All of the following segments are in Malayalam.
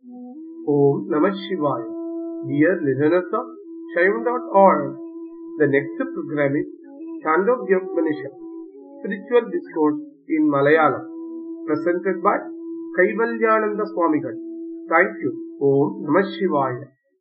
Om Namah Shivaya. Dear listeners of Shaivan.org, the next program is Chandogya Upanishad, Spiritual Discourse in Malayalam, presented by Kaivalyananda Swamigal. Thank you. Om Namah Shivaya.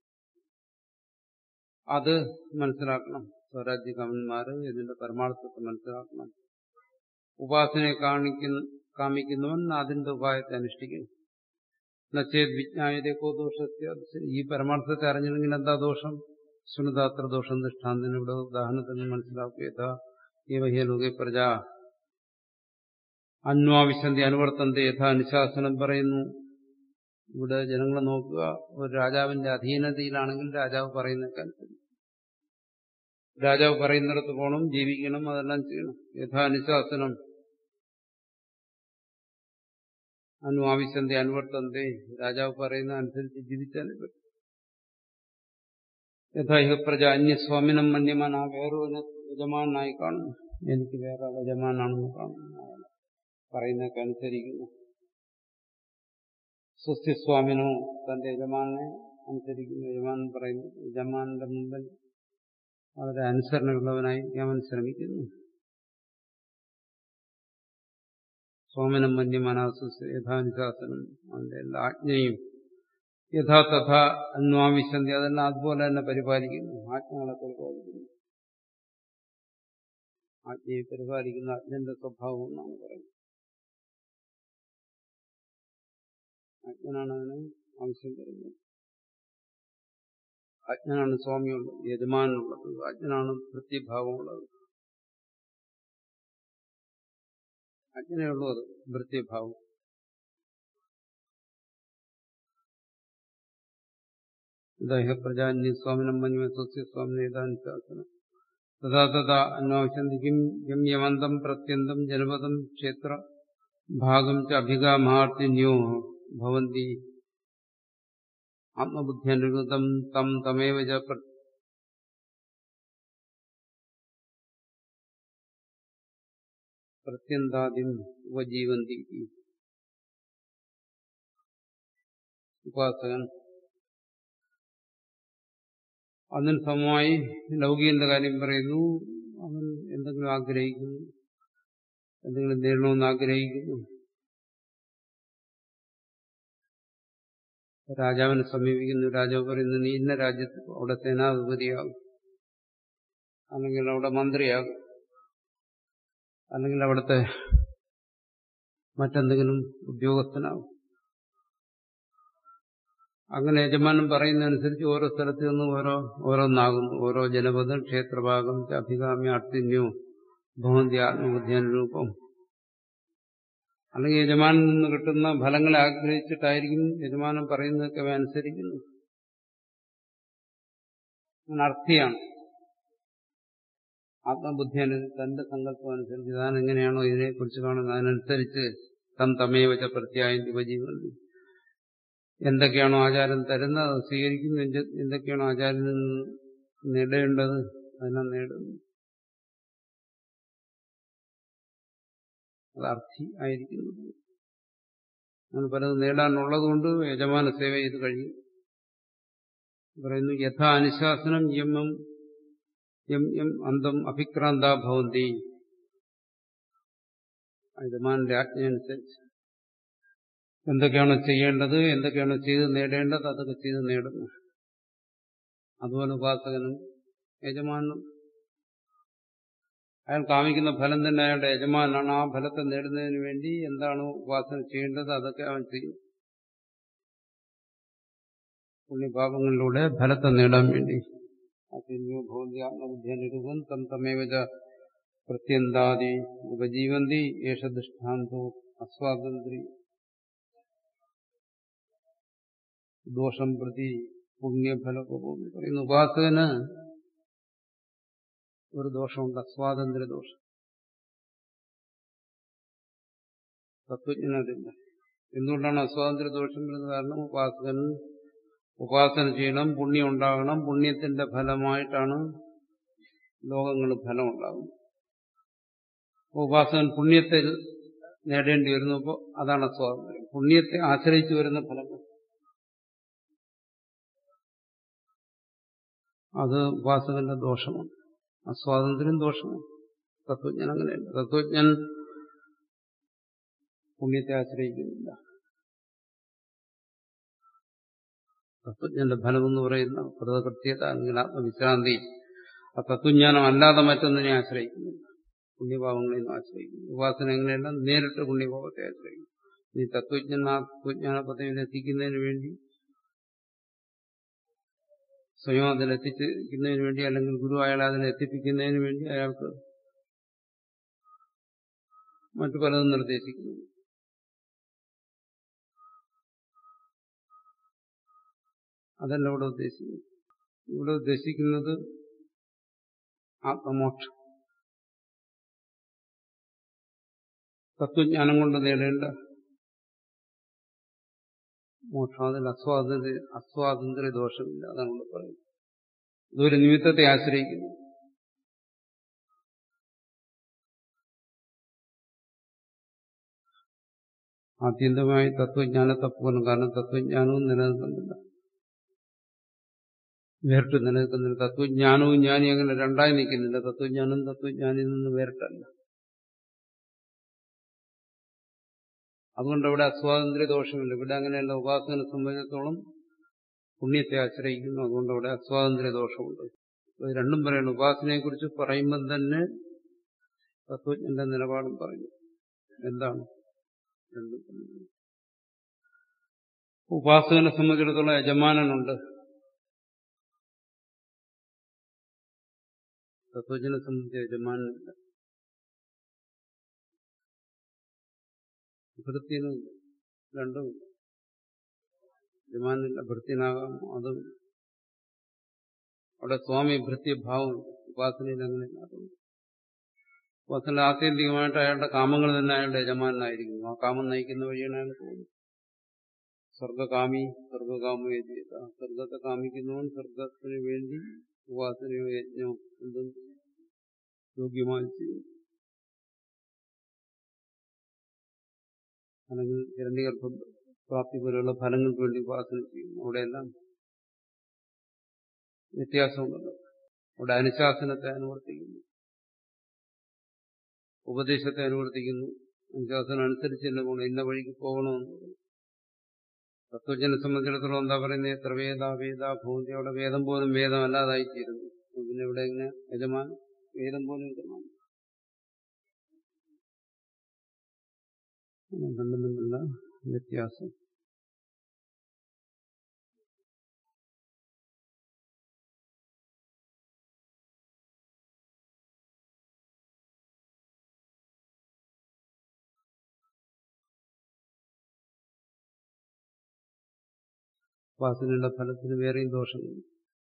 അത് മനസ്സിലാക്കണം സ്വരാജ്യ കവന്മാർ ഇതിന്റെ പരമാർത്ഥത്തെ മനസ്സിലാക്കണം ഉപാസനയെ കാണിക്കുന്ന കാമിക്കുന്നവൻ അതിന്റെ ഉപായത്തെ അനുഷ്ഠിക്കുന്നു നച്ചേത് വിജ്ഞായതേക്കോ ദോഷത്തെ ഈ പരമാർത്ഥത്തെ അറിഞ്ഞില്ലെങ്കിൽ എന്താ ദോഷം സുനിതാത്ര ദോഷം ദൃഷ്ടാന്തിന് ഇവിടെ ഉദാഹരണത്തിന് മനസ്സിലാക്കിയത ഈ വഹിയലോകെ പ്രജ അന്വാവിശന്തി അനുവർത്തന്തി യഥാ അനുശാസനം പറയുന്നു ഇവിടെ ജനങ്ങളെ നോക്കുക ഒരു രാജാവിന്റെ അധീനതയിലാണെങ്കിൽ രാജാവ് പറയുന്നതൊക്കെ അനുസരിക്കും രാജാവ് പറയുന്നിടത്ത് പോകണം ജീവിക്കണം അതെല്ലാം ചെയ്യണം യഥാ അനുശാസനം അനു ആവശ്യന്തി അനുവർത്തന്തി രാജാവ് പറയുന്ന അനുസരിച്ച് ജീവിച്ചാലേ പറ്റും യഥാ ഇഹ പ്രജ അന്യസ്വാമിനം മന്യമാൻ ആ വേറൊരു യജമാനായി കാണുന്നു എനിക്ക് വേറെ യജമാനാണെന്ന് കാണുന്നു പറയുന്നതൊക്കെ അനുസരിക്കുന്നു സ്വസ്തിസ്വാമിനോ തന്റെ യജമാനെ അനുസരിക്കുന്നു യജമാൻ പറയുന്നു യജമാന്റെ മുമ്പിൽ വളരെ അനുസരണയുള്ളവനായി യമൻ ശ്രമിക്കുന്നു സ്വാമിനം മന്യമനാസസ് യഥാനുശാസനം അവന്റെ എല്ലാ ആജ്ഞയും യഥാ തഥാ അന്വാവിശന്തി അതെല്ലാം അതുപോലെ തന്നെ പരിപാലിക്കുന്നു ആജ്ഞകളെ പരിപാലിക്കുന്നു ആജ്ഞയെ പരിപാലിക്കുന്ന അജ്ഞന്റെ സ്വഭാവം എന്നാണ് പറയുന്നത് അജ്ഞനാണ് അതിന് ആവശ്യം വരുന്നത് അജ്ഞനാണ് സ്വാമിയുള്ളത് യജമാനുള്ളത് അജ്ഞനാണ് വൃത്തിഭാവമുള്ളത് അജ്ഞനെയുള്ളൂ അത് വൃത്തിഭാവം ഇദ്ദേഹ പ്രജാന്യ സ്വാമിനം മന്യ സ്വസ്യസ്വാമിനെ ഏതാനുശാസനം തഥാ തഥാ അന്വാവശ്യന്തിക്കും യം യമന്തം പ്രത്യന്തം ജനപദം ക്ഷേത്ര ഭാഗം ച അഭികാമാർത്തിന്യോ ഭവന്തി ആത്മബുദ്ധ്യനുഗതം തം തമേവ ച പ്രത്യന്താദ്യം ഉപജീവന്തി ഉപാസകൻ അതിന് സമമായി ലൗകികന്റെ കാര്യം പറയുന്നു അവൻ എന്തെങ്കിലും ആഗ്രഹിക്കുന്നു എന്തെങ്കിലും നേടണമെന്ന് ആഗ്രഹിക്കുന്നു രാജാവിനെ സമീപിക്കുന്നു രാജാവ് പറയുന്നു നീ ഇന്ന രാജ്യത്ത് അവിടെ സേനാധിപതിയാകും അല്ലെങ്കിൽ അവിടെ മന്ത്രിയാകും അല്ലെങ്കിൽ അവിടുത്തെ മറ്റെന്തെങ്കിലും ഉദ്യോഗസ്ഥനാകും അങ്ങനെ യജമാനൻ പറയുന്നതനുസരിച്ച് ഓരോ സ്ഥലത്ത് നിന്നും ഓരോ ഓരോന്നാകുന്നു ഓരോ ജനപദം ക്ഷേത്രഭാഗം അഭികാമ്യ അർത്തിന്യോ ഭവന്തി ആത്മബുദ്ധ്യാനുരൂപം അല്ലെങ്കിൽ യജമാനിൽ നിന്ന് കിട്ടുന്ന ഫലങ്ങളെ ആഗ്രഹിച്ചിട്ടായിരിക്കും യജമാനൻ പറയുന്നതൊക്കെ അനുസരിക്കുന്നു അങ്ങനെ അർത്ഥിയാണ് ആത്മബുദ്ധി തന്റെ സങ്കല്പം അനുസരിച്ച് താൻ എങ്ങനെയാണോ ഇതിനെക്കുറിച്ച് കാണുന്നത് അതിനനുസരിച്ച് തം തമേവച്ച പ്രത്യായം ഉപജീവനം എന്തൊക്കെയാണോ ആചാരം തരുന്നത് അത് സ്വീകരിക്കുന്നു എന്തൊക്കെയാണോ ആചാര്യനിൽ നിന്ന് നേടേണ്ടത് അതിനെ നേടുന്നു അത് അർത്ഥി ആയിരിക്കുന്നു അങ്ങനെ പലതും നേടാനുള്ളതുകൊണ്ട് യജമാന സേവ ചെയ്ത് കഴിയും പറയുന്നു യഥാ അനുശാസനം യം എം എം അന്തം അഭിക്രാന്ത ഭവന്തി യജമാന്റെ ആജ്ഞയനുസരിച്ച് എന്തൊക്കെയാണോ ചെയ്യേണ്ടത് എന്തൊക്കെയാണോ ചെയ്ത് നേടേണ്ടത് അതൊക്കെ ചെയ്ത് നേടുന്നു അതുപോലെ ഉപാസകനും യജമാനും അയാൾ കാമിക്കുന്ന ഫലം തന്നെ അയാളുടെ യജമാനാണ് ആ ഫലത്തെ നേടുന്നതിന് വേണ്ടി എന്താണ് ഉപാസന ചെയ്യേണ്ടത് അതൊക്കെ അവൻ ചെയ്യും പുണ്യപാപങ്ങളിലൂടെ ഫലത്തെ നേടാൻ വേണ്ടി അസിന്യോ ഭവന്തി ആത്മബുദ്ധ്യനുരൂപം തം തമേവച പ്രത്യന്താദി ഉപജീവന്തി യേശ ദൃഷ്ടാന്തോ അസ്വാതന്ത്രി ദോഷം പ്രതി പുണ്യഫലവും പറയുന്നു ഉപാസകന് ഒരു ദോഷമുണ്ട് അസ്വാതന്ത്ര്യ ദോഷം തത്വജ്ഞനതില്ല എന്തുകൊണ്ടാണ് അസ്വാതന്ത്ര്യ ദോഷം വരുന്നത് കാരണം ഉപാസകൻ ഉപാസന ചെയ്യണം പുണ്യം ഉണ്ടാകണം പുണ്യത്തിന്റെ ഫലമായിട്ടാണ് ലോകങ്ങൾ ഫലം ഉണ്ടാകുന്നത് ഉപാസകൻ പുണ്യത്തിൽ നേടേണ്ടി വരുന്നപ്പോൾ അതാണ് സ്വാതന്ത്ര്യം പുണ്യത്തെ ആശ്രയിച്ചു വരുന്ന ഫലങ്ങൾ അത് ഉപാസകന്റെ ദോഷമാണ് അസ്വാതന്ത്ര്യം ദോഷമാണ് തത്വജ്ഞൻ അങ്ങനെയല്ല തത്വജ്ഞൻ പുണ്യത്തെ ആശ്രയിക്കുന്നില്ല തത്വജ്ഞന്റെ ഫലം എന്ന് പറയുന്ന കൃതകൃത്യത അല്ലെങ്കിൽ ആത്മവിശ്രാന്തി ആ തത്വജ്ഞാനം അല്ലാതെ മറ്റൊന്നിനെ ആശ്രയിക്കുന്നില്ല പുണ്യഭാവങ്ങളെയൊന്നും ആശ്രയിക്കുന്നു ഉപാസന എങ്ങനെയല്ല നേരിട്ട് പുണ്യഭാവത്തെ ആശ്രയിക്കും ഈ തത്വജ്ഞൻ ആത്മജ്ഞാന പദവിയിൽ എത്തിക്കുന്നതിന് വേണ്ടി സ്വയം അതിലെത്തിക്കുന്നതിന് വേണ്ടി അല്ലെങ്കിൽ ഗുരു അയാളെ അതിനെ എത്തിപ്പിക്കുന്നതിന് വേണ്ടി അയാൾക്ക് മറ്റു പലതും നിർദ്ദേശിക്കുന്നു അതല്ല ഇവിടെ ഉദ്ദേശിക്കുന്നത് ഇവിടെ ഉദ്ദേശിക്കുന്നത് ആത്മമോക്ഷം തത്വജ്ഞാനം കൊണ്ട് നേടേണ്ട മോക്ഷം അതിൽ അസ്വാതന്ത്ര്യ അസ്വാതന്ത്ര്യ ദോഷമില്ല അതാണ് ഇവിടെ പറയുന്നത് ഇതൊരു നിമിത്തത്തെ ആശ്രയിക്കുന്നു ആത്യന്തമായി തത്വജ്ഞാനത്തെ പോലും കാരണം തത്വജ്ഞാനവും നിലനിൽക്കുന്നില്ല വേറിട്ട് നിലനിൽക്കുന്നില്ല തത്വജ്ഞാനവും ജ്ഞാനി അങ്ങനെ രണ്ടായി നിൽക്കുന്നില്ല തത്വജ്ഞാനം തത്വജ്ഞാനിൽ നിന്ന് വേറിട്ടല്ല അതുകൊണ്ട് അവിടെ അസ്വാതന്ത്ര്യ ദോഷമില്ല ഇവിടെ അങ്ങനെയല്ല ഉപാസകനെ സംബന്ധിച്ചിടത്തോളം പുണ്യത്തെ ആശ്രയിക്കുന്നു അതുകൊണ്ട് അവിടെ അസ്വാതന്ത്ര്യ ദോഷമുണ്ട് ഇത് രണ്ടും പറയുന്നു ഉപാസനയെ കുറിച്ച് പറയുമ്പോൾ തന്നെ തത്വജ്ഞന്റെ നിലപാടും പറഞ്ഞു എന്താണ് രണ്ടും പറയുന്നത്. ഉപാസകനെ സംബന്ധിച്ചിടത്തോളം യജമാനനുണ്ട് തത്വജ്ഞനെ സംബന്ധിച്ച് യജമാനനില്ല ഭൃത്യനുമില്ല രണ്ടുമില്ല യജമാനില്ല ഭൃത്യനാകാം അതും അവിടെ സ്വാമി ഭൃത്യഭാവം ഉപാസനയിൽ അങ്ങനെ അതുണ്ട് ഉപാസന ആത്യന്തികമായിട്ട് അയാളുടെ കാമങ്ങൾ തന്നെ അയാളുടെ യജമാനായിരിക്കുന്നു ആ കാമം നയിക്കുന്ന വഴിയാണ് അയാൾ പോകുന്നത് സ്വർഗകാമി സ്വർഗകാമോ ചെയ്ത സ്വർഗത്തെ കാമിക്കുന്നവൻ സ്വർഗത്തിന് വേണ്ടി ഉപാസനയോ യജ്ഞമോ എന്തും യോഗ്യമായി ചെയ്യും അല്ലെങ്കിൽ ഹിരണ്യഗർഭ പ്രാപ്തി പോലെയുള്ള ഫലങ്ങൾക്ക് വേണ്ടി ഉപാസന ചെയ്യുന്നു അവിടെയെല്ലാം വ്യത്യാസമുണ്ടല്ലോ അവിടെ അനുശാസനത്തെ അനുവർത്തിക്കുന്നു ഉപദേശത്തെ അനുവർത്തിക്കുന്നു അനുശാസനം അനുസരിച്ച് തന്നെ പോകണം ഇന്ന വഴിക്ക് പോകണമെന്ന് പറയുന്നു തത്വജ്ഞനെ സംബന്ധിച്ചിടത്തോളം എന്താ പറയുന്നത് എത്ര വേദ വേദ ഭൂതി അവിടെ വേദം പോലും വേദമല്ലാതായിത്തീരുന്നു പിന്നെ ഇവിടെ ഇങ്ങനെ യജമാൻ വേദം പോലും യജമാൻ രണ്ടും തമ്മിലുള്ള വ്യത്യാസം ഉപാസനയുടെ ഫലത്തിന് വേറെയും ദോഷങ്ങളുണ്ട്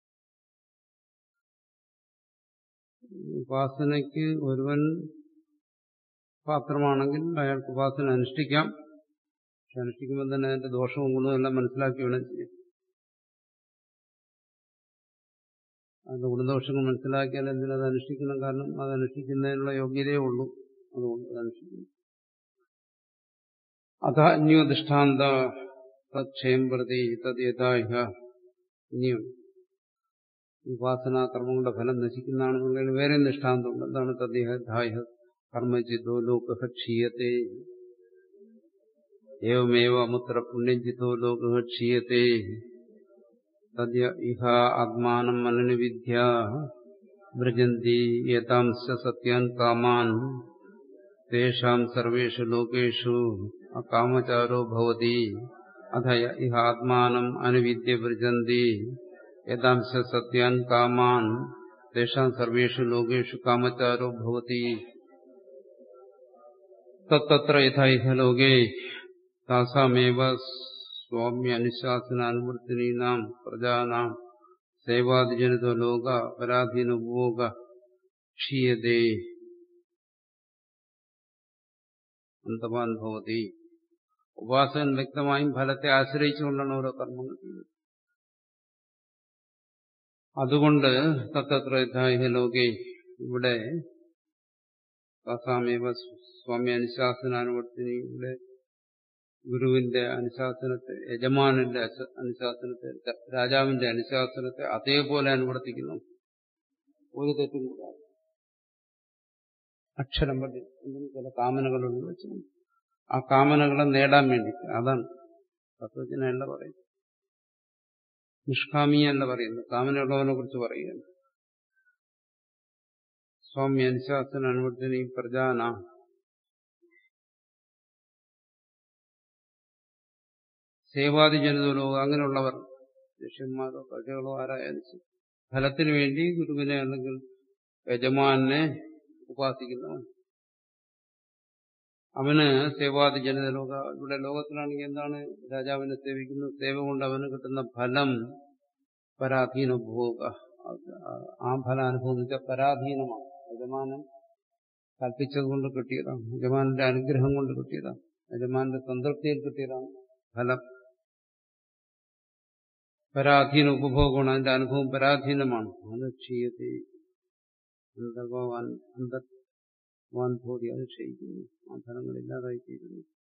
ഉപാസനയ്ക്ക് ഒരുവൻ പാത്രമാണെങ്കിൽ അയാൾക്ക് ഉപാസന അനുഷ്ഠിക്കാം പക്ഷെ അനുഷ്ഠിക്കുമ്പോൾ തന്നെ അതിന്റെ ദോഷവും ഗുണവും എല്ലാം മനസ്സിലാക്കി വേണം ചെയ്യാം അതിന്റെ ഗുണദോഷങ്ങൾ മനസ്സിലാക്കിയാൽ എന്തിനത് അനുഷ്ഠിക്കണം കാരണം അത് അനുഷ്ഠിക്കുന്നതിനുള്ള യോഗ്യതയേ ഉള്ളൂ അതുകൊണ്ട് അത് അനുഷ്ഠിക്കുന്നു അത അന്യോദിഷ്ടാന്ത തക്ഷയം പ്രതി തദ്യഥാഹ ഇനിയും ഉപാസനാകർമ്മങ്ങളുടെ ഫലം നശിക്കുന്നതാണെന്നുള്ളതിന് വേറെ ദൃഷ്ടാന്തമുണ്ട് എന്താണ് തദ്യഥായ കർമ്മചിത്തോ ലോക ക്ഷീയത്തെ ഏവമേവ അമുത്ര പുണ്യജിത്തോ ലോക ക്ഷീയത്തെ തദ്യ ഇഹ ആത്മാനം മനനുവിദ്യ വ്രജന്തി ഏതാംശ സത്യാൻ കാമാൻ തേഷാം സർവേഷു ലോകേഷു അകാമചാരോ ഭവതി അഥ ഇഹ ആത്മാനം അനുവിദ്യ വ്രജന്തി യഥാംശ സത്യാൻ കാമാൻ തേഷാം സർവേഷു ലോകേഷു കാമചാരോ ഭവതി തത്ര യഥാ ഇഹ ലോകേ താസാമേവ സ്വാമ്യനുശാസനാനുവർത്തിനീനാം പ്രജാനാം സേവാദിജനിതോ ലോക പരാധീനഭോഗ ക്ഷീയതേ അന്തമാൻ ഭവതി ഉപാസകൻ വ്യക്തമായും ഫലത്തെ ആശ്രയിച്ചുകൊണ്ടാണ് ഓരോ കർമ്മങ്ങൾ ചെയ്യുന്നത് അതുകൊണ്ട് തത്തത്ര യഥാഹ ലോകെ ഇവിടെ താസാമേവ സ്വാമി അനുശാസനാനുവർത്തിനി ഇവിടെ ഗുരുവിന്റെ അനുശാസനത്തെ യജമാനന്റെ അശ- അനുശാസനത്തെ ര- രാജാവിന്റെ അനുശാസനത്തെ അതേപോലെ അനുവർത്തിക്കുന്നു ഒരു തെറ്റും കൂടാതെ അക്ഷരം പതി എന്തിനും ചില കാമനകളുണ്ട് വെച്ചു ആ കാമനകളെ നേടാൻ വേണ്ടിയിട്ട് അതാണ് തത്വജ്ഞനല്ല പറയുന്നത് നിഷ്കാമിയല്ല പറയുന്നത് കാമനയുള്ളവനെ കുറിച്ച് പറയുകയാണ് സ്വാമി അനുശാസന അനുവർത്തന പ്രജാന സേവാദി ജനിതലോകം അങ്ങനെയുള്ളവർ ശിഷ്യന്മാരോ പ്രജകളോ ആരായാലും ശരി. ഫലത്തിനു വേണ്ടി ഗുരുവിനെ അല്ലെങ്കിൽ യജമാനെ ഉപാസിക്കുന്നവൻ അവന് സേവാദി ജനിതലോക ഇവിടെ ലോകത്തിലാണെങ്കിൽ എന്താണ് രാജാവിനെ സേവിക്കുന്നത് സേവ കൊണ്ട് അവന് കിട്ടുന്ന ഫലം പരാധീന ഭോഗ ആ ഫലം അനുഭവിച്ച പരാധീനമാണ് യജമാനൻ കൽപ്പിച്ചത് കൊണ്ട് കിട്ടിയതാണ് യജമാനന്റെ അനുഗ്രഹം കൊണ്ട് കിട്ടിയതാണ് യജമാനന്റെ സംതൃപ്തിയിൽ കിട്ടിയതാണ് ഫലം പരാധീന ഉപഭോഗമാണ് അതിന്റെ അനുഭവം പരാധീനമാണ് അത് ക്ഷീയത്തെ അന്തർഭവാൻ അന്തർവാൻ ഭൂതി അത് ക്ഷയിക്കുന്നു ആ ഫലങ്ങളില്ലാതായിത്തീരുന്നു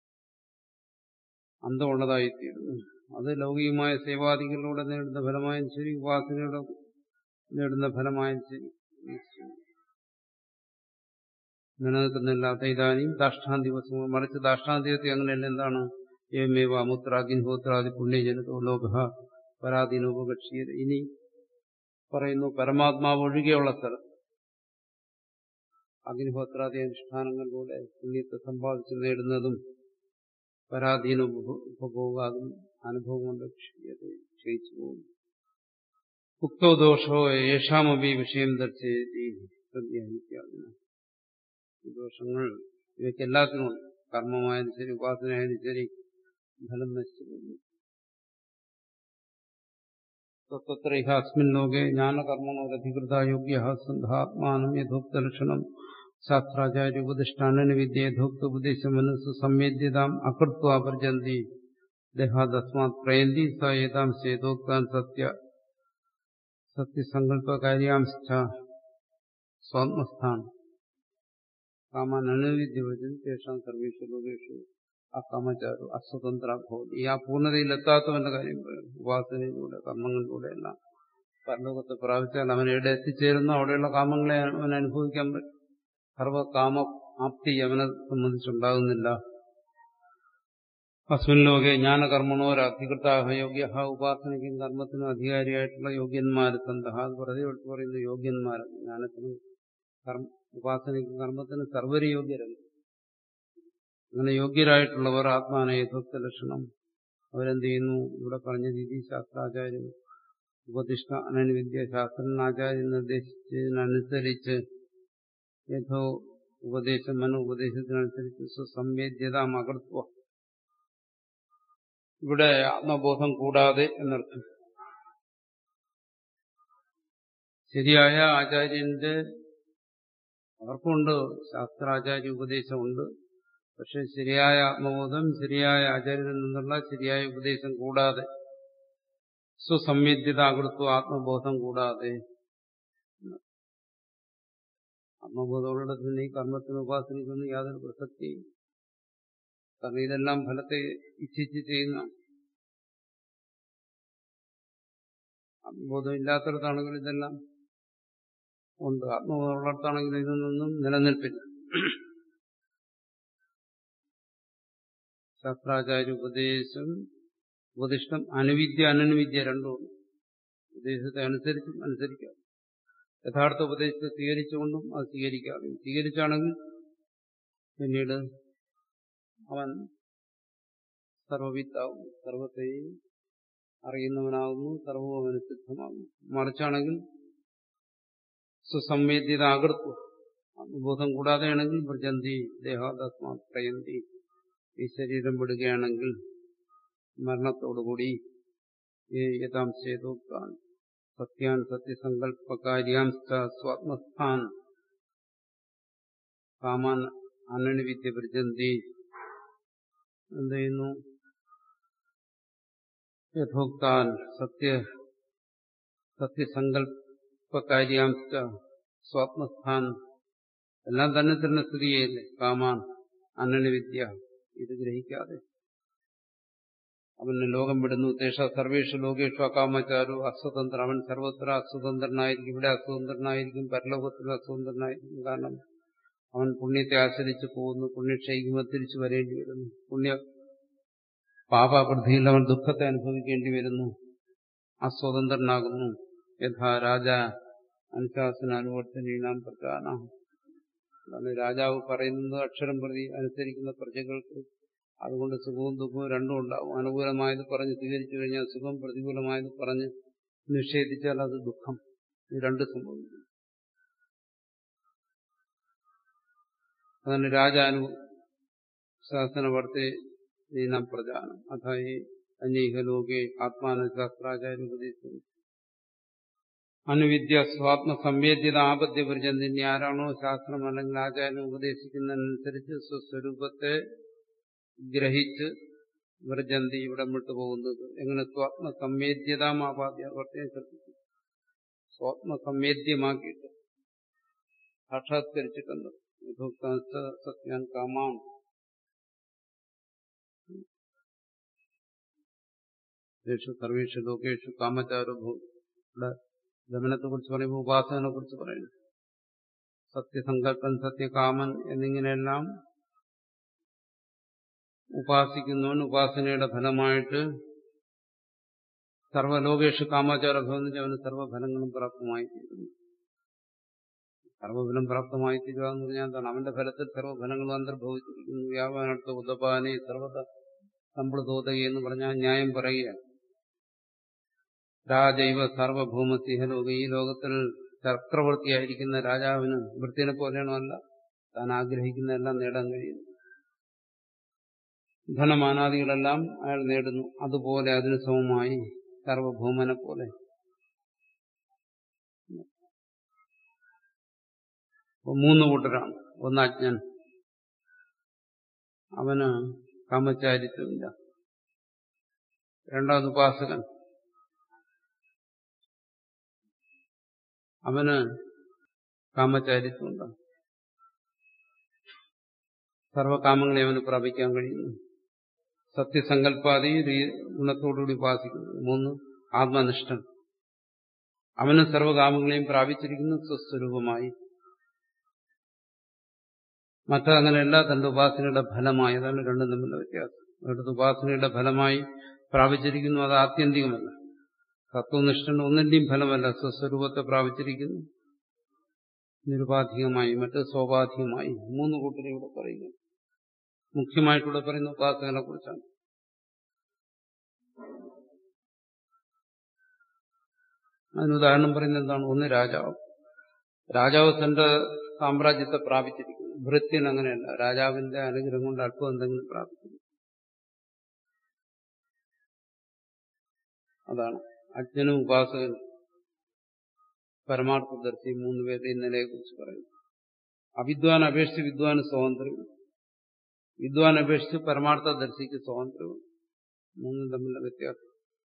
അന്തമുള്ളതായിത്തീരുന്നു അത് ലൗകികമായ സേവാദികളിലൂടെ നേടുന്ന ഫലമായും ശരി ഉപാസനയുടെ നേടുന്ന ഫലമായും ശരി നിലനിൽക്കുന്നില്ലാത്ത ഇതാനും ദാഷ്ടാന്തിവസം മറിച്ച് ദാഷ്ടാന്തികത്തെ അങ്ങനെയല്ല എന്താണ് ഏമേവ അമുത്രാഗ്നിഹോത്രാദി പുണ്യജനതോ ലോക പരാധീനോപകക്ഷിയത് ഇനി പറയുന്നു പരമാത്മാവ് ഒഴികെയുള്ള സ്ഥലം അഗ്നിഹോത്രാദി അനുഷ്ഠാനങ്ങളിലൂടെ പുണ്യത്തെ സമ്പാദിച്ച് നേടുന്നതും പരാധീന ഉപഭോഗാതും അനുഭവം കൊണ്ട് ക്ഷീയത ക്ഷയിച്ചു പോകും ഉക്തോ ദോഷോ യേഷാമപി വിഷയം ദർശയതി പ്രത്യാഹിക്കാതിന് ദോഷങ്ങൾ ഇവയ്ക്ക് എല്ലാത്തിനും ഉണ്ട് കർമ്മമായാലും ശരി ഉപാസനയായാലും ശരി ഫലം നശിച്ചു പോകുന്നു തത്ര ഇഹ അസ്മിൻ ലോകെ ജ്ഞാനകർമ്മണോരധികൃത യോഗ്യ സന്ധാത്മാനം യഥോക്തലക്ഷണം ശാസ്ത്രാചാര്യ ഉപദിഷ്ടാനന വിദ്യ യഥോക്ത ഉപദേശ മനസ്സ് സംവേദ്യതാം അകൃത്വ പ്രജന്തി ദേഹാദസ്മാത് പ്രയന്തി സ ഏതാം ചേതോക്താൻ സത്യ സത്യസങ്കല്പകാര്യാംശ സ്വാത്മസ്ഥാൻ കാമാൻ അനുവിദ്യ വചൻ തേഷാം സർവേഷു ലോകേഷു ആ കാമചാരു അസ്വതന്ത്ര ഭവതി ഈ ആ പൂർണ്ണതയിലെത്താത്തവന്റെ കാര്യം പറയും ഉപാസനയിലൂടെ കർമ്മങ്ങളിലൂടെ എല്ലാം പരലോകത്തെ പ്രാപിച്ചാൽ അവൻ എവിടെ എത്തിച്ചേരുന്നു അവിടെയുള്ള കാമങ്ങളെ അവൻ അനുഭവിക്കാൻ പറ്റും സർവകാമ ആപ്തി അവനെ സംബന്ധിച്ചുണ്ടാകുന്നില്ല അസ്മിൻ ലോകെ ജ്ഞാനകർമ്മണോരധികൃതാഹ യോഗ്യ ഉപാസനയ്ക്കും കർമ്മത്തിനും അധികാരിയായിട്ടുള്ള യോഗ്യന്മാർ സന്തഹ അത് വെറുതെ എടുത്തു പറയുന്ന യോഗ്യന്മാർ ജ്ഞാനത്തിനും കർമ്മ ഉപാസനയ്ക്കും കർമ്മത്തിനും സർവര് യോഗ്യരല്ല അങ്ങനെ യോഗ്യരായിട്ടുള്ളവർ ആത്മാന യഥോക്ത ലക്ഷണം അവരെന്ത് ചെയ്യുന്നു ഇവിടെ പറഞ്ഞ രീതി ശാസ്ത്രാചാര്യൻ ഉപദിഷ്ട അനനുവിദ്യ ശാസ്ത്രനാചാര്യൻ നിർദ്ദേശിച്ചതിനനുസരിച്ച് യഥോ ഉപദേശം മനു ഉപദേശത്തിനനുസരിച്ച് സുസംവേദ്യത മകർത്വ ഇവിടെ ആത്മബോധം കൂടാതെ എന്നർത്ഥം ശരിയായ ആചാര്യന്റെ അവർക്കുണ്ട് ശാസ്ത്രാചാര്യ ഉപദേശമുണ്ട് പക്ഷെ ശരിയായ ആത്മബോധം ശരിയായ ആചാര്യനിൽ നിന്നുള്ള ശരിയായ ഉപദേശം കൂടാതെ സ്വസംവേദ്യത അകൃത്വ ആത്മബോധം കൂടാതെ ആത്മബോധമുള്ളിടത്തിന് ഈ കർമ്മത്തിന് ഉപാസനയ്ക്കൊന്നും യാതൊരു പ്രസക്തിയും കാരണം ഇതെല്ലാം ഫലത്തെ ഇച്ഛിച്ച് ചെയ്യുന്ന ആത്മബോധം ഇല്ലാത്തടത്താണെങ്കിൽ ഇതെല്ലാം ഉണ്ട് ആത്മബോധമുള്ളിടത്താണെങ്കിൽ ഇതിനൊന്നും നിലനിൽപ്പില്ല ശാസ്ത്രാചാര്യ ഉപദേശം ഉപദിഷ്ടം അനുവിദ്യ അനനുവിദ്യ രണ്ടുമുണ്ട് ഉപദേശത്തെ അനുസരിച്ചും അനുസരിക്കാം യഥാർത്ഥ ഉപദേശത്തെ സ്വീകരിച്ചുകൊണ്ടും അത് സ്വീകരിക്കാതെ സ്വീകരിച്ചാണെങ്കിൽ പിന്നീട് അവൻ സർവവിത്താവും സർവത്തെയും അറിയുന്നവനാകുന്നു സർവവും അവന് സിദ്ധമാകുന്നു മറിച്ചാണെങ്കിൽ സുസംവേദ്യത അകൃത്വം ബോധം കൂടാതെയാണെങ്കിൽ വ്രജന്തി ദേഹാദസ്മാ പ്രയന്തി ഈ ശരീരം വിടുകയാണെങ്കിൽ മരണത്തോടുകൂടി യഥാം ചേതോക്താൻ സത്യാൻ സത്യസങ്കല്പകാര്യാം സ്വാത്മസ്ഥാൻ കാമാൻ അനനുവിദ്യ വ്രജന്തി എന്ത് ചെയ്യുന്നു യഥോക്താൻ സത്യ സത്യസങ്കല്പകാര്യാം സ്വാത്മസ്ഥാൻ എല്ലാം തന്നെ തന്നെ സ്ഥിതി ചെയ്യില്ലേ കാമാൻ അനനുവിദ്യ ഇത് ഗ്രഹിക്കാതെ അവന് ലോകം വിടുന്നു തേഷ സർവേഷു ലോകേഷു അകാമചാരു അസ്വതന്ത്രൻ അവൻ സർവത്ര അസ്വതന്ത്രനായിരിക്കും ഇവിടെ അസ്വതന്ത്രനായിരിക്കും പരലോകത്തിലും അസ്വതന്ത്രനായിരിക്കും കാരണം അവൻ പുണ്യത്തെ ആശ്രയിച്ച് പോകുന്നു പുണ്യം ക്ഷയിക്കുമ്പോൾ തിരിച്ചു വരേണ്ടി വരുന്നു പുണ്യ പാപവൃദ്ധിയിൽ അവൻ ദുഃഖത്തെ അനുഭവിക്കേണ്ടി വരുന്നു അസ്വതന്ത്രനാകുന്നു യഥാ രാജ അനുശാസന അനുവർത്തനീനാം പ്രധാന അതാണ് രാജാവ് പറയുന്നത് അക്ഷരം പ്രതി അനുസരിക്കുന്ന പ്രജകൾക്ക് അതുകൊണ്ട് സുഖവും ദുഃഖവും രണ്ടും ഉണ്ടാവും അനുകൂലമായത് പറഞ്ഞ് സ്വീകരിച്ചു കഴിഞ്ഞാൽ സുഖം പ്രതികൂലമായത് പറഞ്ഞ് നിഷേധിച്ചാൽ അത് ദുഃഖം ഇത് രണ്ട് സംഭവിക്കും അതാണ് രാജാനു ശാസനവർത്തെ ദീനം പ്രജാനം അഥായി അനേക ലോകെ ആത്മാനശാസ്ത്രാചാര്യ ഉപദേശിക്കുന്നു അനുവിദ്യ സ്വാത്മ സംവേദ്യത ആപദ്യ പ്രചന്തിന് ആരാണോ ശാസ്ത്രം അല്ലെങ്കിൽ ആചാര്യം ഉപദേശിക്കുന്നതിനനുസരിച്ച് സ്വസ്വരൂപത്തെ ഗ്രഹിച്ച് വ്രജന്തി ഇവിടെ വിട്ടുപോകുന്നത് എങ്ങനെ സ്വാത്മ സംവേദ്യതാമാപാദ്യ പ്രത്യേകം ശ്രദ്ധിച്ചു സ്വാത്മ സംവേദ്യമാക്കിയിട്ട് സാക്ഷാത്കരിച്ചിട്ടുണ്ട് സത്യാൻ കാമാൻ സർവേഷു ലോകേഷു കാമചാരോ ഇവിടെ ഗമനത്തെ കുറിച്ച് പറയുമ്പോൾ ഉപാസകനെ കുറിച്ച് പറയുന്നു സത്യസങ്കല്പൻ സത്യകാമൻ എന്നിങ്ങനെയെല്ലാം ഉപാസിക്കുന്നവൻ ഉപാസനയുടെ ഫലമായിട്ട് സർവലോകേഷു കാമാചാര ഭവനിച്ച് അവന് സർവ്വഫലങ്ങളും പ്രാപ്തമായി തീരുന്നു സർവ്വഫലം പ്രാപ്തമായി തീരുക എന്ന് പറഞ്ഞാൽ എന്താണ് അവന്റെ ഫലത്തിൽ സർവ്വഫലങ്ങളും അന്തർഭവിച്ചിരിക്കുന്നു വ്യാപാനർത്ഥ ഉദപാനെ സർവത സമ്പ്രദോതകി എന്ന് പറഞ്ഞാൽ ന്യായം പറയുകയാണ് രാജൈവ സാർവഭൗമ സിഹലോക ഈ ലോകത്തിൽ ചക്രവർത്തിയായിരിക്കുന്ന രാജാവിന് വൃത്തിനെ പോലെയാണോ അല്ല താൻ ആഗ്രഹിക്കുന്നതെല്ലാം നേടാൻ കഴിയുന്നു ധനമാനാദികളെല്ലാം അയാൾ നേടുന്നു അതുപോലെ അതിന് സമമായി സർവഭൗമനെ പോലെ മൂന്ന് കൂട്ടരാണ് ഒന്ന് അജ്ഞൻ അവന് കാമചാരിത്വമില്ല രണ്ടാമത് ഉപാസകൻ അവന് കാമചാരിത്വമുണ്ട് സർവകാമങ്ങളെ അവന് പ്രാപിക്കാൻ കഴിയുന്നു സത്യസങ്കല്പാതി ഗുണത്തോടുകൂടി ഉപാസിക്കുന്നു മൂന്ന് ആത്മനിഷ്ഠൻ അവന് സർവകാമങ്ങളെയും പ്രാപിച്ചിരിക്കുന്നു സ്വസ്വരൂപമായി മറ്റങ്ങനെയല്ല തന്റെ ഉപാസനയുടെ ഫലമായി അതാണ് രണ്ടും തമ്മിലുള്ള വ്യത്യാസം അവിടുത്തെ ഉപാസനയുടെ ഫലമായി പ്രാപിച്ചിരിക്കുന്നു അത് ആത്യന്തികമല്ല തത്വനിഷ്ഠൻ ഒന്നിന്റെയും ഫലമല്ല സ്വസ്വരൂപത്തെ പ്രാപിച്ചിരിക്കുന്നു നിരുപാധികമായി മറ്റ് സ്വാഭാധികമായി മൂന്ന് കൂട്ടരെ ഇവിടെ പറയുന്നു മുഖ്യമായിട്ടിവിടെ പറയുന്ന ഉപാസകനെ കുറിച്ചാണ് അതിനുദാഹരണം പറയുന്നത് എന്താണ് ഒന്ന് രാജാവ് രാജാവ് തന്റെ സാമ്രാജ്യത്തെ പ്രാപിച്ചിരിക്കുന്നു ഭൃത്യൻ അങ്ങനെയല്ല രാജാവിന്റെ അനുഗ്രഹം കൊണ്ട് അല്പം എന്തെങ്കിലും പ്രാപിക്കുന്നു അതാണ് അജ്ഞനും ഉപാസകനും പരമാർത്ഥദർശി മൂന്ന് പേരുടെ ഇന്നലെ കുറിച്ച് പറയുന്നു അവിദ്വാൻ അപേക്ഷിച്ച് വിദ്വാന് സ്വാതന്ത്ര്യം വിദ്വാൻ അപേക്ഷിച്ച് പരമാർത്ഥദർശിക്ക് സ്വാതന്ത്ര്യവും മൂന്നും തമ്മിലുള്ള വ്യത്യാസം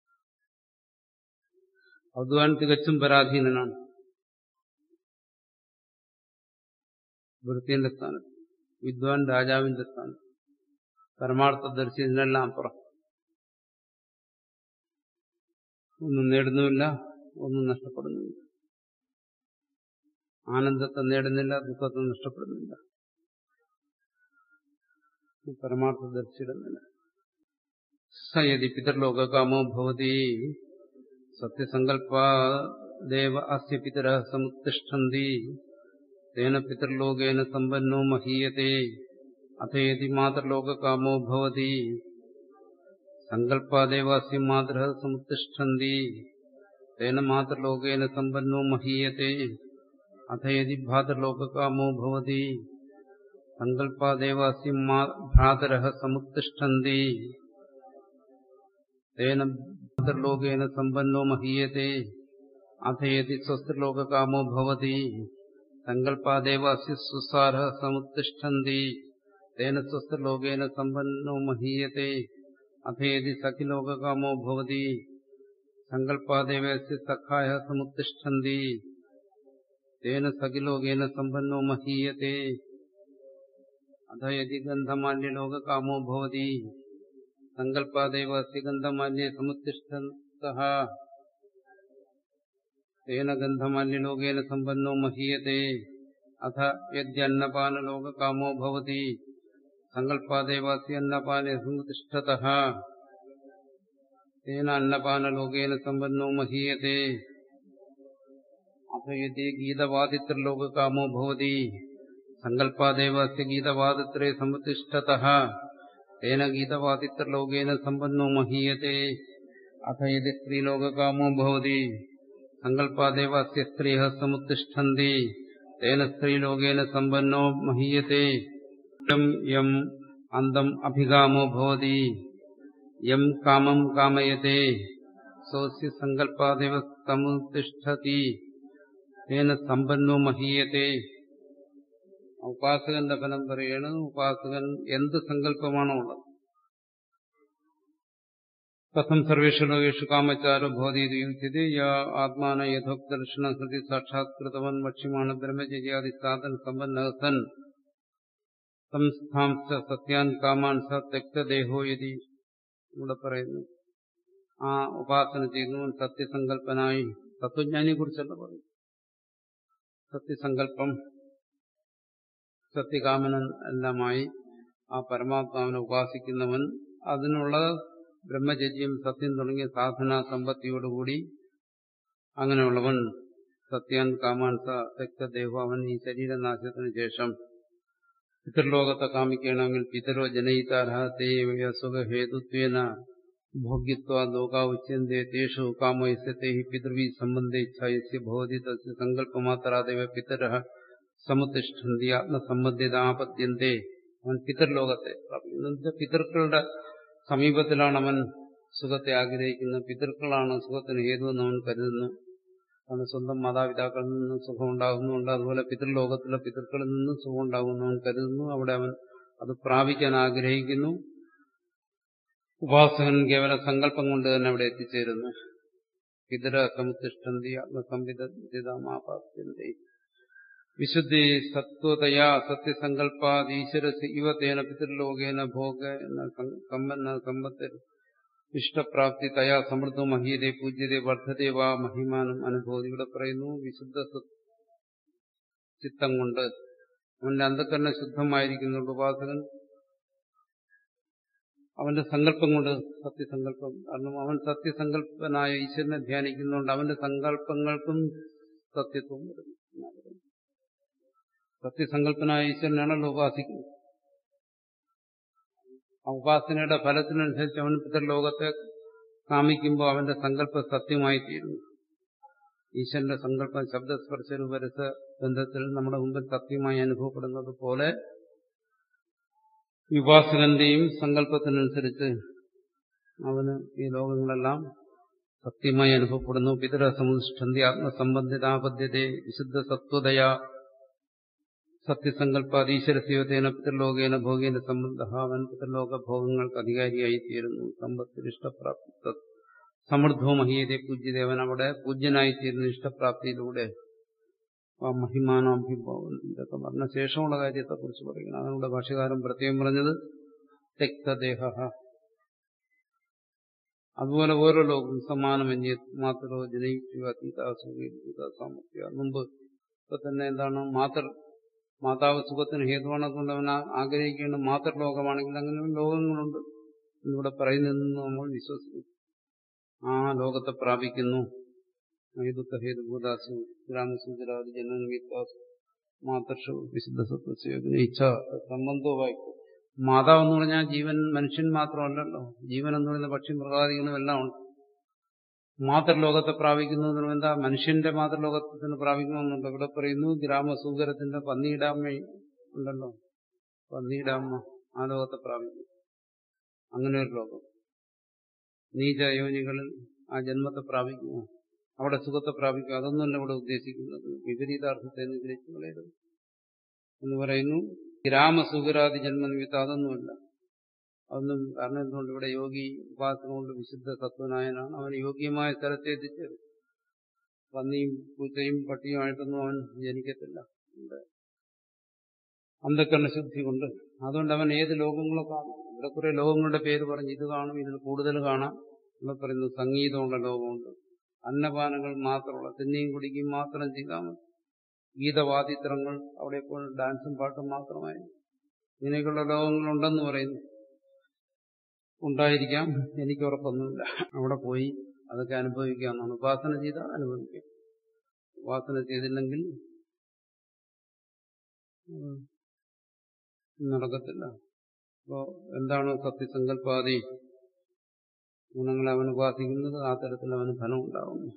അദ്വാൻ തികച്ചും പരാധീനനാണ് വൃത്തിന്റെ സ്ഥാനത്ത് വിദ്വാൻ രാജാവിന്റെ സ്ഥാനത്ത് പരമാർത്ഥദർശി ഇതിനെല്ലാം അപ്പുറം ഒന്നും നേടുന്നുമില്ല ഒന്നും നഷ്ടപ്പെടുന്നുമില്ല ആനന്ദത്തെ നേടുന്നില്ല ദുഃഖത്തെ നഷ്ടപ്പെടുന്നില്ല പരമാർത്ഥദർശിയുടെ നില സയതി പിതൃലോകകാമോ ഭവതി സത്യസങ്കല്പാദേവ അസ്യ പിതര സമുത്തിഷ്ഠന്തി തേന പിതൃലോകേന സമ്പന്നോ മഹീയത്തെ അഥയതി മാതൃലോകകാമോ ഭവതി സങ്കല്പാദേവാസ്യ മാതൃ സമുത്തിഷ്ഠന്തി തേന മാതൃലോകേന സമ്പന്നോ മഹീയത്തെ അഥയതി ഭ്രാതൃലോകകാമോ ഭവതി സങ്കല്പാദേവാസ്യ ഭ്രാതര സമുത്തിഷ്ഠന്തി തേന ഭ്രാതൃലോകേന സമ്പന്നോ മഹീയത്തെ അഥയതി സ്വസ്ത്രലോകകാമോ ഭവതി സങ്കല്പാദേവാസ്യ സുസാര സമുത്തിഷ്ഠന്തി തേന സ്വസ്ത്രലോകേന സമ്പന്നോ മഹീയത്തെ അഥേതി സഖിലോകകാമോ ഭവതി സങ്കല്പാദേവസ്യ സഖായ സമുത്തിഷ്ഠന്തി തേന സഖിലോകേന സമ്പന്നോ മഹീയത്തെ അഥയതി ഗന്ധമാല്യലോകകാമോ ഭവതി സങ്കല്പാദേവ അസ്യഗന്ധമാല്യേ സമുത്തിഷ്ഠ തേന ഗന്ധമാല്യലോകേന സമ്പന്നോ മഹീയത്തെ അഥ യദ്യന്നപാനലോകകാമോ ഭവതി സങ്കല്പാദേവാസ്യ അന്നപാനെ സമുത്തിഷ്ഠത തേന അന്നപാനലോകേന സമ്പന്നോ മഹീയത്തെ അഥ യതി ഗീതവാദിത്രലോകകാമോ ഭവതി സങ്കല്പാദേവാസ്യ ഗീതവാദിത്രേ സമുത്തിഷ്ഠത തേന ഗീതവാദിത്രലോകേന സമ്പന്നോ മഹീയത്തെ അഥ യതി സ്ത്രീലോകകാമോ ഭവതി സങ്കല്പാദേവാസ്യ സ്ത്രീയ സമുത്തിഷ്ഠന്തി തേന സ്ത്രീലോകേന സമ്പന്നോ മഹീയത്തെ യം അന്തം അഭികാമോ ഭവതി യം കാമം കാമയത്തെ സോസ്യ സങ്കല്പാദേവ സമുത്തിഷ്ഠതി തേന സമ്പന്നോ മഹീയത്തെ ഉപാസകന്റെ ഫലം പറയാണ് ഉപാസകൻ എന്ത് സങ്കല്പമാണോ ഉള്ളത് കഥം സർവേഷു ലോകേഷു കാമച്ചാരോ ഭവതീതി യുജ്യത്തെ യാ ആത്മാന യഥോക്തർഷണ ഹൃദി സാക്ഷാത്കൃതവൻ വക്ഷ്യമാണ് ബ്രഹ്മചര്യാദി സാധൻ സമ്പന്നഹസൻ സംസ്ഥാംസ സത്യാൻ കാമാൻ സ തെക്തദേഹോ യതി ഇവിടെ പറയുന്നു ആ ഉപാസന ചെയ്യുന്നവൻ സത്യസങ്കല്പനായി തത്വജ്ഞാനിയെ കുറിച്ചല്ല പറയും സത്യസങ്കല്പം സത്യകാമനൻ എല്ലാമായി ആ പരമാത്മാവിനെ ഉപാസിക്കുന്നവൻ അതിനുള്ള ബ്രഹ്മചര്യം സത്യം തുടങ്ങിയ സാധനാ സമ്പത്തിയോടുകൂടി അങ്ങനെയുള്ളവൻ സത്യാൻ കാമാൻ സ രക്തദേഹോ അവൻ ഈ ശരീരനാശത്തിന് ശേഷം പിതൃലോകത്തെ കാമിക്കണമെങ്കിൽ പിതരോ ജനയിതാർഹത്തെ സുഖഹേതുത്വേന ഭോഗ്യത്വ ലോകാവുച്യന്തേ തേഷു കാമയസ്യത്തെ പിതൃവി സംബന്ധേ ഇച്ഛായസ്യ ഭവതി തസ്യ സങ്കല്പമാത്രാദേവ പിതര സമുത്തിഷ്ഠന്തി ആത്മസംബന്ധിതാപത്യന്തേ അവൻ പിതൃലോകത്തെ പ്രാപിക്കുന്നു പിതൃക്കളുടെ സമീപത്തിലാണ് അവൻ സുഖത്തെ ആഗ്രഹിക്കുന്നത് പിതൃക്കളാണ് സുഖത്തിന് ഹേതുവെന്ന് അവൻ കരുതുന്നു അവന് സ്വന്തം മാതാപിതാക്കളിൽ നിന്ന് സുഖം ഉണ്ടാകുന്നുണ്ട് അതുപോലെ പിതൃലോകത്തിലെ പിതൃക്കളിൽ നിന്നും സുഖം ഉണ്ടാകുന്നു അവൻ കരുതുന്നു അവിടെ അവൻ അത് പ്രാപിക്കാൻ ആഗ്രഹിക്കുന്നു ഉപാസകൻ കേവല സങ്കല്പം കൊണ്ട് തന്നെ അവിടെ എത്തിച്ചേരുന്നു പിതര സമുത്തിഷ്ഠന്തി ആത്മസംവിധാമാപാസ്യന്തേ വിശുദ്ധി സത്വതയാ സത്യസങ്കല്പാദീശ്വര ഇവതേന പിതൃലോകേന ഭോഗ സമ്പന്ന സമ്പത്തിൽ ഇഷ്ടപ്രാപ്തി തയാ സമൃദ്ധ മഹീയതെ പൂജ്യതെ വർദ്ധതെ വാ മഹിമാനം അനുഭവം ഇവിടെ പറയുന്നു വിശുദ്ധ ചിത്തം കൊണ്ട് അവന്റെ അന്ധക്കരണ ശുദ്ധമായിരിക്കുന്നുണ്ട് ഉപാസകൻ അവന്റെ സങ്കല്പം കൊണ്ട് സത്യസങ്കല്പം കാരണം അവൻ സത്യസങ്കല്പനായ ഈശ്വരനെ ധ്യാനിക്കുന്നുണ്ട് അവന്റെ സങ്കല്പങ്ങൾക്കും സത്യത്വം വരുന്നു സത്യസങ്കല്പനായ ഈശ്വരനാണല്ലോ ഉപാസിക്കുന്നത് ആ ഉപാസനയുടെ ഫലത്തിനനുസരിച്ച് അവൻ പിതൃലോകത്തെ കാമിക്കുമ്പോൾ അവന്റെ സങ്കല്പം സത്യമായി തീരുന്നു ഈശ്വരന്റെ സങ്കല്പം ശബ്ദസ്പർശ രൂപരസ ബന്ധത്തിൽ നമ്മുടെ മുമ്പിൽ സത്യമായി അനുഭവപ്പെടുന്നത് പോലെ ഉപാസകന്റെയും സങ്കല്പത്തിനനുസരിച്ച് അവന് ഈ ലോകങ്ങളെല്ലാം സത്യമായി അനുഭവപ്പെടുന്നു പിതര സമുഷ്ഠന്തി ആത്മസംബന്ധിതാപദ്ധ്യതയെ വിശുദ്ധ സത്വതയാ സത്യസങ്കല്പാദീശ്വരസ്യോതേന പിതൃലോകേന ഭോഗേന സംബന്ധ അവൻ പിതൃലോക ഭോഗങ്ങൾക്ക് അധികാരിയായി തീരുന്നു സമ്പത്തിൽ ഇഷ്ടപ്രാപ്തി സമൃദ്ധോ മഹീയതെ പൂജ്യദേവൻ അവിടെ പൂജ്യനായി തീരുന്നു ഇഷ്ടപ്രാപ്തിയിലൂടെ ആ മഹിമാനാഭിഭാവം ഇതൊക്കെ പറഞ്ഞ ശേഷമുള്ള കാര്യത്തെക്കുറിച്ച് പറയുന്നത് അതിനുള്ള ഭാഷകാരൻ പ്രത്യേകം പറഞ്ഞത് തെക്തദേഹ അതുപോലെ ഓരോ ലോകം സമാനമന്യ മാത്രോ ജനയിക്കുക അതീതാസുഖ സാമർത്ഥ്യ മുമ്പ് ഇപ്പൊ തന്നെ എന്താണ് മാതൃ മാതാവ് സുഖത്തിന് ഹേതുവാണ് അതുകൊണ്ട് അവൻ ആഗ്രഹിക്കേണ്ട മാതൃലോകമാണെങ്കിൽ അങ്ങനെ ലോകങ്ങളുണ്ട് എന്നിവിടെ പറയുന്നതെന്ന് നമ്മൾ വിശ്വസിക്കും ആ ലോകത്തെ പ്രാപിക്കുന്നു ഹേതുത്വ ഹേതുഭൂതാസു ഗ്രാമസൂചരാതി ജനനിമിത്താസു മാതൃഷു വിശുദ്ധ സത്വസ്യോജന ഇച്ഛ സംബന്ധവുമായി മാതാവ് എന്ന് പറഞ്ഞാൽ ജീവൻ മനുഷ്യൻ മാത്രമല്ലല്ലോ ജീവൻ എന്ന് പറയുന്ന പക്ഷി മൃഗാദികളും എല്ലാം ഉണ്ട് മാതൃലോകത്തെ പ്രാപിക്കുന്നതിന് എന്താ മനുഷ്യന്റെ മാതൃലോകത്തിന് പ്രാപിക്കണമെന്നുണ്ട് ഇവിടെ പറയുന്നു ഗ്രാമസൂകരത്തിന്റെ പന്നിയിടാമ്മ ഉണ്ടല്ലോ പന്നിയിടാമ്മ ആ ലോകത്തെ പ്രാപിക്കും അങ്ങനെ ഒരു ലോകം നീചയോനികളിൽ ആ ജന്മത്തെ പ്രാപിക്കുമോ അവിടെ സുഖത്തെ പ്രാപിക്കും അതൊന്നുമല്ല ഇവിടെ ഉദ്ദേശിക്കുന്നത് വിപരീതാർത്ഥത്തെ നിഗ്രഹിച്ചു കളയരുത് എന്ന് പറയുന്നു ഗ്രാമസുഖരാതി ജന്മനിമിത്തം അതൊന്നുമല്ല അതൊന്നും കാരണം എന്തുകൊണ്ട് ഇവിടെ യോഗി ഉപാസന കൊണ്ട് വിശുദ്ധ തത്വനായനാണ് അവൻ യോഗ്യമായ സ്ഥലത്തെ എത്തിച്ചത് പന്നിയും പൂച്ചയും പട്ടിയുമായിട്ടൊന്നും അവൻ ജനിക്കത്തില്ല അന്ധക്കരണ ശുദ്ധി കൊണ്ട് അതുകൊണ്ട് അവൻ ഏത് ലോകങ്ങളെ കാണും ഇവിടെ കുറെ ലോകങ്ങളുടെ പേര് പറഞ്ഞ് ഇത് കാണും ഇതിൽ കൂടുതൽ കാണാം ഇവിടെ പറയുന്നത് സംഗീതമുള്ള ലോകമുണ്ട് അന്നപാനങ്ങൾ മാത്രമുള്ള തിന്നെയും കുടിക്കുകയും മാത്രം ചെയ്താൽ മതി ഗീതവാദിത്രങ്ങൾ അവിടെ എപ്പോഴും ഡാൻസും പാട്ടും മാത്രമായി ഇങ്ങനെയൊക്കെയുള്ള ലോകങ്ങളുണ്ടെന്ന് പറയുന്നു ഉണ്ടായിരിക്കാം എനിക്ക് ഉറപ്പൊന്നുമില്ല അവിടെ പോയി അതൊക്കെ അനുഭവിക്കാമെന്നാണ് ഉപാസന ചെയ്താൽ അനുഭവിക്കാം ഉപാസന ചെയ്തില്ലെങ്കിൽ ഉം, നടക്കത്തില്ല അപ്പോ എന്താണ് സത്യസങ്കല്പാതി ഗുണങ്ങളെ അവൻ ഉപാസിക്കുന്നത് ആ തരത്തിൽ അവന് ഫലം ഉണ്ടാകുന്നു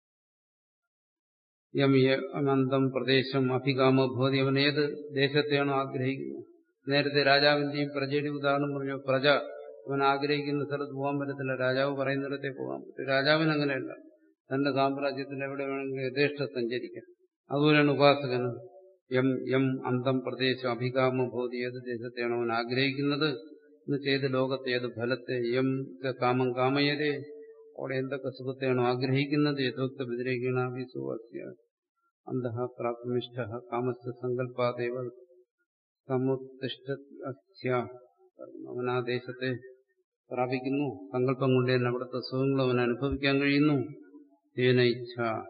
യം അനന്തം പ്രദേശം അഭികാമഭൂതി അവൻ ഏത് ദേശത്തെയാണോ ആഗ്രഹിക്കുന്നത് നേരത്തെ രാജാവിന്റെയും പ്രജയുടെയും ഉദാഹരണം പറഞ്ഞു പ്രജ അവൻ ആഗ്രഹിക്കുന്ന സ്ഥലത്ത് പോകാൻ പറ്റത്തില്ല രാജാവ് പറയുന്നിടത്തേ പോകാൻ പറ്റും രാജാവിന് അങ്ങനെയല്ല തന്റെ സാമ്രാജ്യത്തിൽ എവിടെ വേണമെങ്കിലും യഥേഷ്ട സഞ്ചരിക്കാം അതുപോലെയാണ് ഉപാസകന് യം യം അന്തം പ്രദേശം അഭികാമബോധി ഏത് ദേശത്തെയാണ് അവൻ ആഗ്രഹിക്കുന്നത് എന്ന് ചെയ്ത് ലോകത്തെ ഏത് ഫലത്തെ യം ച കാമം കാമയതേ അവിടെ എന്തൊക്കെ സുഖത്തെയാണോ ആഗ്രഹിക്കുന്നത് യഥോക്ത വ്യതിരേകീണാഭിസുവാസ്യ അന്തഃ പ്രാപ്തനിഷ്ഠ കാമസ്യ സങ്കല്പാദേവ സമുത്തിഷ്ഠ അവൻ ആ ദേശത്തെ പ്രാപിക്കുന്നു സങ്കല്പം കൊണ്ട് തന്നെ അവിടുത്തെ സുഖങ്ങൾ അവൻ അനുഭവിക്കാൻ കഴിയുന്നു തേന ഇച്ഛ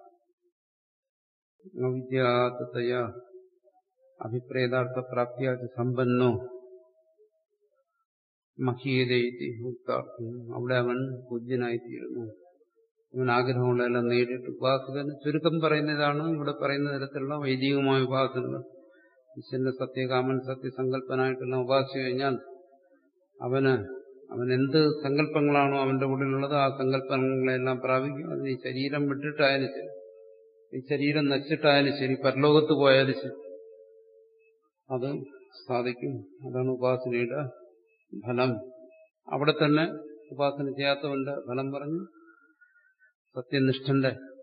അവിദ്യാതയ അഭിപ്രേതാർത്ഥ പ്രാപ്തിയാ സമ്പന്നോ മഹീയതയിത്തി മുക്താർത്ഥം അവിടെ അവൻ പൂജ്യനായിത്തീരുന്നു അവൻ ആഗ്രഹമുള്ളതെല്ലാം നേടിയിട്ട് ഉപാസകന് ചുരുക്കം പറയുന്നതാണ് ഇവിടെ പറയുന്ന തരത്തിലുള്ള വൈദികമായ ഉപാസനകൾ ഈശ്വരന്റെ സത്യകാമൻ സത്യസങ്കല്പനായിട്ടുള്ള ഉപാസിച്ചു കഴിഞ്ഞാൽ അവന് അവൻ എന്ത് സങ്കല്പങ്ങളാണോ അവന്റെ ഉള്ളിലുള്ളത് ആ സങ്കല്പങ്ങളെല്ലാം പ്രാപിക്കും അത് ഈ ശരീരം വിട്ടിട്ടായാലും ശരി ഈ ശരീരം നശിച്ചിട്ടായാലും ശരി പരലോകത്ത് പോയാലും ശരി അത് സാധിക്കും അതാണ് ഉപാസനയുടെ ഫലം അവിടെ തന്നെ ഉപാസന ചെയ്യാത്തവന്റെ ഫലം പറഞ്ഞു സത്യനിഷ്ഠന്റെ